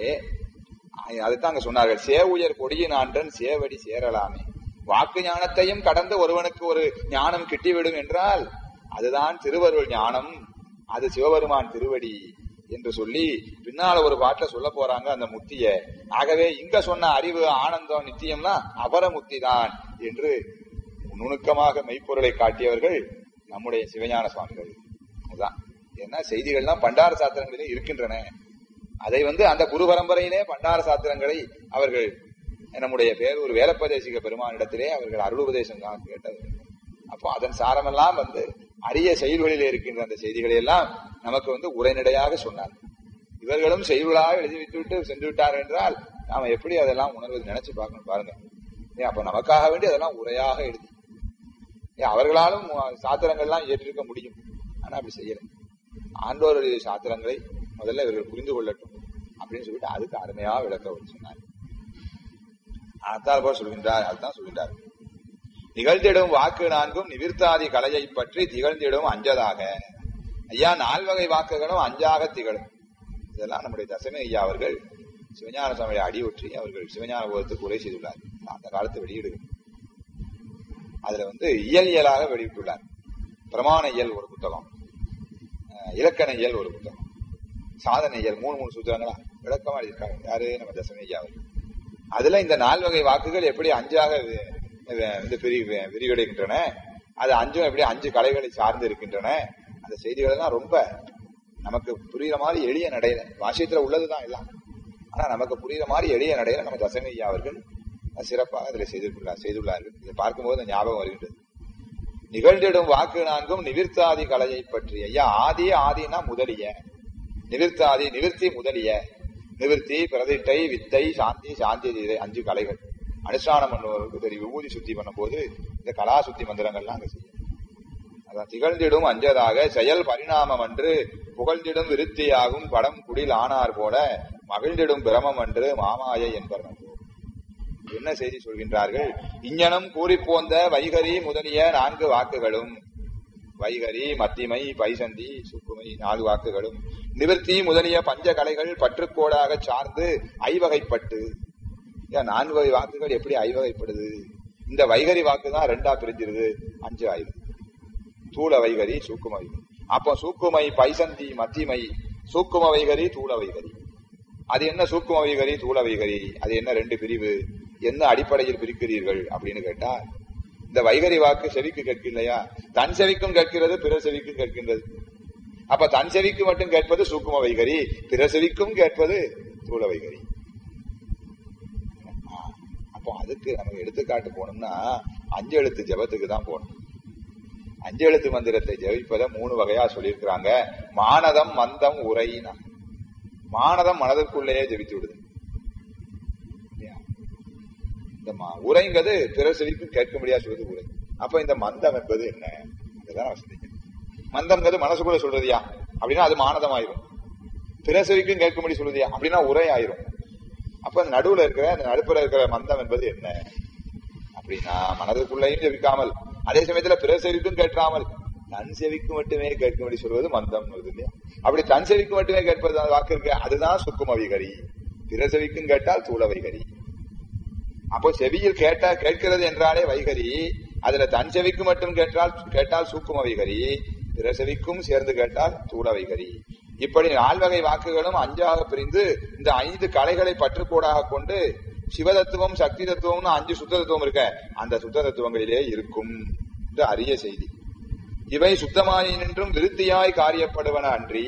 அதுதான் அங்க சொன்னார்கள் சே உயர் கொடியின் ஆன்றன் சேவடி சேரலாமே வாக்கு ஞானத்தையும் கடந்து ஒருவனுக்கு ஒரு ஞானம் கிட்டிவிடும் என்றால் அதுதான் திருவருள் ஞானம் அது சிவபெருமான் திருவடி என்று சொல்லி பின்னால ஒரு பாட்டுல சொல்ல போறாங்க அந்த முத்திய ஆகவே இங்க சொன்ன அறிவு ஆனந்தம் நித்தியம்னா அபர முத்தி தான் என்று நுணுக்கமாக மெய்ப்பொருளை காட்டியவர்கள் நம்முடைய சிவஞான சுவாமிகள் அதுதான் ஏன்னா செய்திகள்லாம் பண்டார சாத்திரங்களிலே இருக்கின்றன அதை வந்து அந்த குரு பரம்பரையிலே பண்டார சாத்திரங்களை அவர்கள் நம்முடைய பேர் ஒரு வேலப்பதேசிக பெருமானிடத்திலே அவர்கள் அருளுபதேசம் தான் கேட்டது அப்போ அதன் சாரமெல்லாம் வந்து அரிய செயல்களிலே இருக்கின்ற அந்த செய்திகளை எல்லாம் நமக்கு வந்து உரைநடையாக சொன்னார் இவர்களும் செய்திகளாக எழுதி வைத்துவிட்டு சென்று விட்டார் என்றால் நாம எப்படி அதெல்லாம் உணர்வது நினைச்சு பார்க்கணும் பாருங்க ஏன் அப்ப நமக்காக வேண்டி அதெல்லாம் உரையாக எழுதி ஏன் அவர்களாலும் சாத்திரங்கள்லாம் ஏற்றிருக்க முடியும் ஆனா அப்படி செய்யல ஆண்டோர் எழுதிய சாத்திரங்களை முதல்ல இவர்கள் புரிந்து கொள்ளட்டும் அப்படின்னு சொல்லிட்டு அதுக்கு அருமையா விளக்க சொன்னார் அதான் போல் சொல்கின்றார் அதுதான் சொல்கின்றார் நிகழ்ந்திடும் வாக்கு நான்கும் நிவிர்த்தாதி கலையை பற்றி திகழ்ந்திடும் அஞ்சதாக ஐயா நால்வகை வாக்குகளும் அஞ்சாக திகழும் இதெல்லாம் நம்முடைய தசமி ஐயா அவர்கள் சிவஞான சுவாமியை அடியொற்றி அவர்கள் சிவஞான போதத்துக்கு உரை செய்துள்ளார் அந்த காலத்து வெளியீடுகள் அதுல வந்து இயல் இயலாக வெளியிட்டுள்ளார் பிரமாண இயல் ஒரு புத்தகம் இலக்கண இயல் ஒரு புத்தகம் சாதனை இயல் மூணு மூணு சூத்திரங்களா விளக்கமா எழுதியிருக்காங்க யாரு நம்ம தசமி ஐயா அவர்கள் அதுல இந்த நால்வகை வாக்குகள் எப்படி அஞ்சாக வந்து விரிவடைகின்றன அது அஞ்சும் எப்படி அஞ்சு கலைகளை சார்ந்து இருக்கின்றன அந்த செய்திகள் எல்லாம் ரொம்ப நமக்கு புரியுற மாதிரி எளிய நடையில வாசியத்துல உள்ளதுதான் எல்லாம் ஆனா நமக்கு புரியுற மாதிரி எளிய நடையில நம்ம தசமி ஐயா அவர்கள் சிறப்பாக அதில் செய்துள்ளார் செய்துள்ளார்கள் இதை பார்க்கும்போது ஞாபகம் வருகின்றது நிகழ்ந்திடும் வாக்கு நான்கும் நிவிர்த்தாதி கலையை பற்றி ஐயா ஆதி ஆதினா முதலிய நிவிர்த்தாதி நிவிர்த்தி முதலிய நிவிர்த்தி பிரதிட்டை வித்தை சாந்தி சாந்தி இதை அஞ்சு கலைகள் அனுஷ்டானம் பண்ணுவதற்கு தெரியும் விபூதி சுத்தி பண்ணும்போது இந்த கலா சுத்தி மந்திரங்கள்லாம் அங்க செய்யும் அதான் திகழ்ந்திடும் அஞ்சதாக செயல் பரிணாமம் அன்று புகழ்ந்திடும் விருத்தியாகும் படம் குடில் ஆனார் போல மகிழ்ந்திடும் பிரமம் அன்று மாமாயை என்பர் என்ன செய்தி சொல்கின்றார்கள் இஞ்ஞனம் கூறி போந்த வைகரி முதலிய நான்கு வாக்குகளும் வைகரி மத்திமை பைசந்தி சுக்குமை நாலு வாக்குகளும் நிவர்த்தி முதலிய பஞ்ச கலைகள் பற்றுக்கோடாக சார்ந்து ஐவகைப்பட்டு ஏன் நான்கு வகை வாக்குகள் எப்படி ஐவகைப்படுது இந்த வைகரி வாக்கு தான் ரெண்டா பிரிஞ்சிருது அஞ்சு ஆயுது தூள வைகரி சூக்கும வைகரி அப்போ சூக்குமை பைசந்தி மத்திமை சூக்கும வைகரி தூள வைகரி அது என்ன சூக்கும வைகரி தூள வைகரி அது என்ன ரெண்டு பிரிவு என்ன அடிப்படையில் பிரிக்கிறீர்கள் அப்படின்னு கேட்டா இந்த வைகரி வாக்கு செவிக்கு கேட்கலையா தன் செவிக்கும் கேட்கிறது பிற செவிக்கும் கேட்கின்றது அப்ப தன் செவிக்கு மட்டும் கேட்பது சூக்கும வைகரி பிற செவிக்கும் கேட்பது தூள வைகரி அப்போ அதுக்கு நமக்கு எடுத்துக்காட்டு போனோம்னா அஞ்சு எழுத்து ஜபத்துக்கு தான் போகணும் அஞ்சு எழுத்து மந்திரத்தை ஜபிப்பதை மூணு வகையா சொல்லியிருக்கிறாங்க மானதம் மந்தம் உரையினா மானதம் மனதிற்குள்ளேயே ஜபித்து விடுது இந்த உரைங்கிறது பிற செவிக்கும் கேட்க முடியாது சொல்றது உரை அப்ப இந்த மந்தம் என்பது என்ன அதுதான் வசதி மந்தம்ங்கிறது மனசுக்குள்ள சொல்றதியா அப்படின்னா அது மானதம் ஆயிரும் பிற செவிக்கும் கேட்க முடியும் சொல்றதியா அப்படின்னா உரை ஆயிரும் அப்ப அந்த நடுவுல இருக்கிற அந்த நடுப்புற இருக்கிற மந்தம் என்பது என்ன அப்படின்னா மனதுக்குள்ளேயும் ஜெபிக்காமல் அதே சமயத்துல பிற செவிக்கும் கேட்காமல் தன் செவிக்கு மட்டுமே கேட்கும்படி சொல்வது மந்தம் வருது இல்லையா அப்படி தன் செவிக்கு மட்டுமே கேட்பது அந்த வாக்கு இருக்கு அதுதான் சுக்கும வைகரி பிற செவிக்கும் கேட்டால் தூள வைகரி அப்போ செவியில் கேட்டா கேட்கிறது என்றாலே வைகரி அதுல தன் செவிக்கு மட்டும் கேட்டால் கேட்டால் சூக்கும வைகரி பிற செவிக்கும் சேர்ந்து கேட்டால் தூள வைகரி இப்படி நால்வகை வாக்குகளும் அஞ்சாக பிரிந்து இந்த ஐந்து கலைகளை பற்றுக்கோடாக கொண்டு சிவதத்துவம் சக்தி தத்துவம்னு அஞ்சு சுத்த தத்துவம் இருக்க அந்த சுத்த தத்துவங்களிலே இருக்கும் என்று அரிய செய்தி இவை சுத்தமாய் நின்றும் விருத்தியாய் காரியப்படுவன அன்றி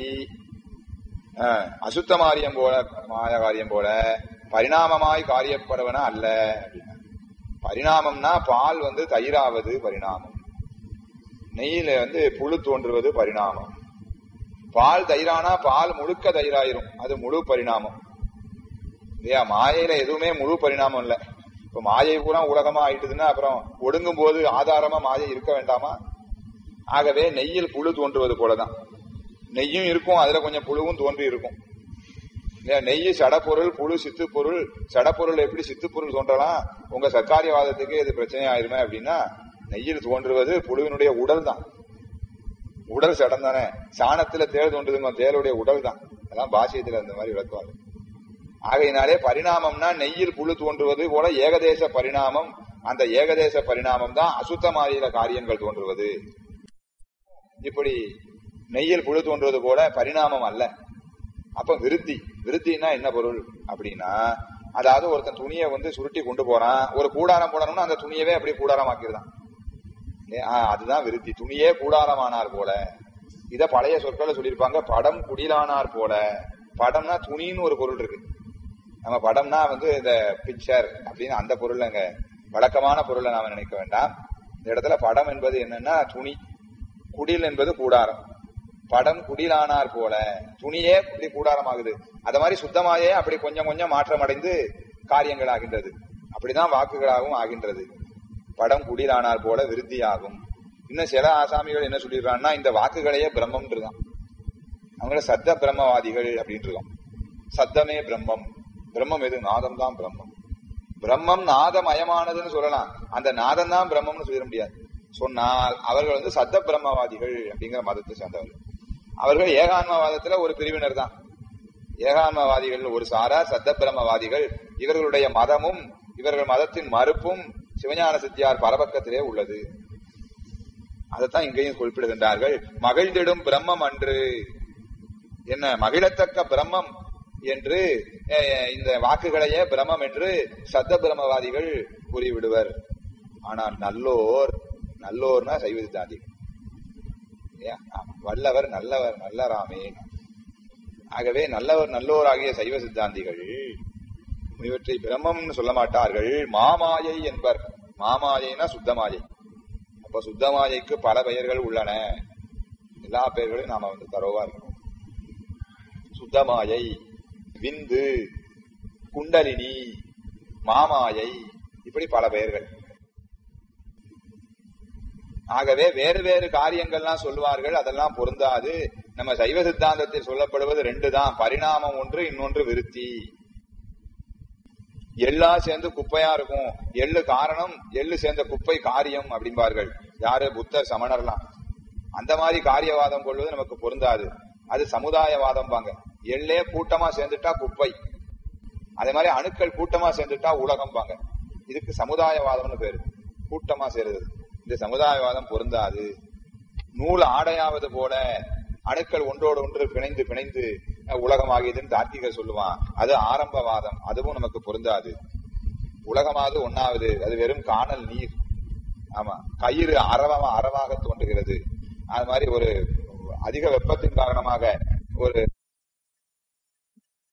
அசுத்தமாரியம் போல மாய காரியம் போல பரிணாமமாய் காரியப்படுவன அல்ல அப்படின்னா பரிணாமம்னா பால் வந்து தயிராவது பரிணாமம் நெய்யில வந்து புழு தோன்றுவது பரிணாமம் பால் தயிரானா பால் முழுக்க தயிராயிரும் அது முழு பரிணாமம் இல்லையா மாயையில எதுவுமே முழு பரிணாமம் இல்ல இப்ப மாயை பூரா உலகமா ஆயிட்டுதுன்னா அப்புறம் ஒடுங்கும் போது ஆதாரமா மாயை இருக்க வேண்டாமா ஆகவே நெய்யில் புழு தோன்றுவது போலதான் நெய்யும் இருக்கும் அதுல கொஞ்சம் புழுவும் தோன்றி இருக்கும் நெய் சடப்பொருள் புழு சித்து பொருள் சடப்பொருள் எப்படி சித்து பொருள் தோன்றலாம் உங்க சர்க்காரியவாதத்துக்கு இது பிரச்சனை ஆயிருமே அப்படின்னா நெய்யில் தோன்றுவது புழுவினுடைய உடல் தான் உடல் சடம் தானே சாணத்துல தேள் தோன்றுதுங்க தேளுடைய உடல் தான் அதெல்லாம் பாசியத்துல அந்த மாதிரி விளக்குவாங்க ஆகையினாலே பரிணாமம்னா நெய்யில் புழு தோன்றுவது போல ஏகதேச பரிணாமம் அந்த ஏகதேச பரிணாமம் தான் அசுத்தமாயிர காரியங்கள் தோன்றுவது இப்படி நெய்யில் புழு தோன்றுவது போல பரிணாமம் அல்ல அப்ப விருத்தி விருத்தினா என்ன பொருள் அப்படின்னா அதாவது ஒருத்தன் துணியை வந்து சுருட்டி கொண்டு போறான் ஒரு கூடாரம் போடணும்னா அந்த துணியவே அப்படியே கூடாரமாக்கிடுதான் அதுதான் விருத்தி துணியே கூடாரமானார் போல இத பழைய சொற்களை சொல்லியிருப்பாங்க படம் குடிலானார் போல படம்னா துணின்னு ஒரு பொருள் இருக்கு நம்ம படம்னா வந்து இந்த பிக்சர் அப்படின்னு அந்த பொருள்ங்க வழக்கமான பொருளை நாம நினைக்க வேண்டாம் இந்த இடத்துல படம் என்பது என்னன்னா துணி குடில் என்பது கூடாரம் படம் குடிலானார் போல துணியே இப்படி கூடாரமாகுது அத மாதிரி சுத்தமாயே அப்படி கொஞ்சம் கொஞ்சம் மாற்றம் அடைந்து காரியங்கள் ஆகின்றது அப்படிதான் வாக்குகளாகவும் ஆகின்றது படம் குடிலானார் போல விருத்தி ஆகும் இன்னும் சில ஆசாமிகள் என்ன சொல்லிடுறான்னா இந்த வாக்குகளையே பிரம்மம்ன்றதான் அவங்கள சத்த பிரம்மவாதிகள் அப்படின்னு இருக்கோம் சத்தமே பிரம்மம் பிரம்மம் எது நாதம் தான் பிரம்மம் பிரம்மம் நாதமயமானதுன்னு சொல்லலாம் அந்த நாதம் தான் பிரம்மம்னு சொல்லிட முடியாது சொன்னால் அவர்கள் வந்து சத்த பிரம்மவாதிகள் அப்படிங்கிற மதத்தை சேர்ந்தவர்கள் அவர்கள் ஏகான்மவாதத்துல ஒரு பிரிவினர் தான் ஏகான்மவாதிகள் ஒரு சாரா சத்த பிரம்மவாதிகள் இவர்களுடைய மதமும் இவர்கள் மதத்தின் மறுப்பும் சிவஞான சித்தியார் பரபக்கத்திலே உள்ளது அதைத்தான் இங்கேயும் குறிப்பிடுகின்றார்கள் மகிழ்ந்திடும் பிரம்மம் அன்று என்ன மகிழத்தக்க பிரம்மம் என்று இந்த வாக்குகளையே பிரம்மம் என்று சத்த பிரம்மவாதிகள் கூறிவிடுவர் ஆனால் நல்லோர் நல்லோர்னா சைவ சித்தாந்தி வல்லவர் நல்லவர் நல்லராமே ஆகவே நல்லவர் நல்லோராகிய சைவ சித்தாந்திகள் இவற்றை பிரம்மம்னு சொல்ல மாட்டார்கள் மாமாயை என்பர் மாமாயைனா சுத்தமாயை அப்ப சுத்தமாயைக்கு பல பெயர்கள் உள்ளன எல்லா பெயர்களையும் நாம வந்து தரோவா இருக்கணும் சுத்தமாயை விந்து குண்டலினி மாமாயை இப்படி பல பெயர்கள் ஆகவே வேறு வேறு காரியங்கள்லாம் சொல்லுவார்கள் அதெல்லாம் பொருந்தாது நம்ம சைவ சித்தாந்தத்தில் சொல்லப்படுவது ரெண்டு தான் பரிணாமம் ஒன்று இன்னொன்று விருத்தி எள்ளா சேர்ந்து குப்பையா இருக்கும் எள்ளு காரணம் எள்ளு சேர்ந்த குப்பை காரியம் அப்படிம்பார்கள் யாரு புத்தர் சமணர்லாம் அந்த மாதிரி காரியவாதம் கொள்வது நமக்கு பொருந்தாது அது சமுதாயவாதம் பாங்க எள்ளே கூட்டமா சேர்ந்துட்டா குப்பை அதே மாதிரி அணுக்கள் கூட்டமா சேர்ந்துட்டா உலகம் பாங்க இதுக்கு சமுதாயவாதம்னு பேரு கூட்டமா சேருது இந்த சமுதாயவாதம் பொருந்தாது நூல் ஆடையாவது போல அணுக்கள் ஒன்றோடு ஒன்று பிணைந்து பிணைந்து உலகமாகியதுன்னு தார்க்கிகர் சொல்லுவான் அது ஆரம்பவாதம் அதுவும் நமக்கு பொருந்தாது உலகமாவது ஒன்னாவது அது வெறும் காணல் நீர் ஆமா கயிறு அறவமா அறவாக தோன்றுகிறது அது மாதிரி ஒரு அதிக வெப்பத்தின் காரணமாக ஒரு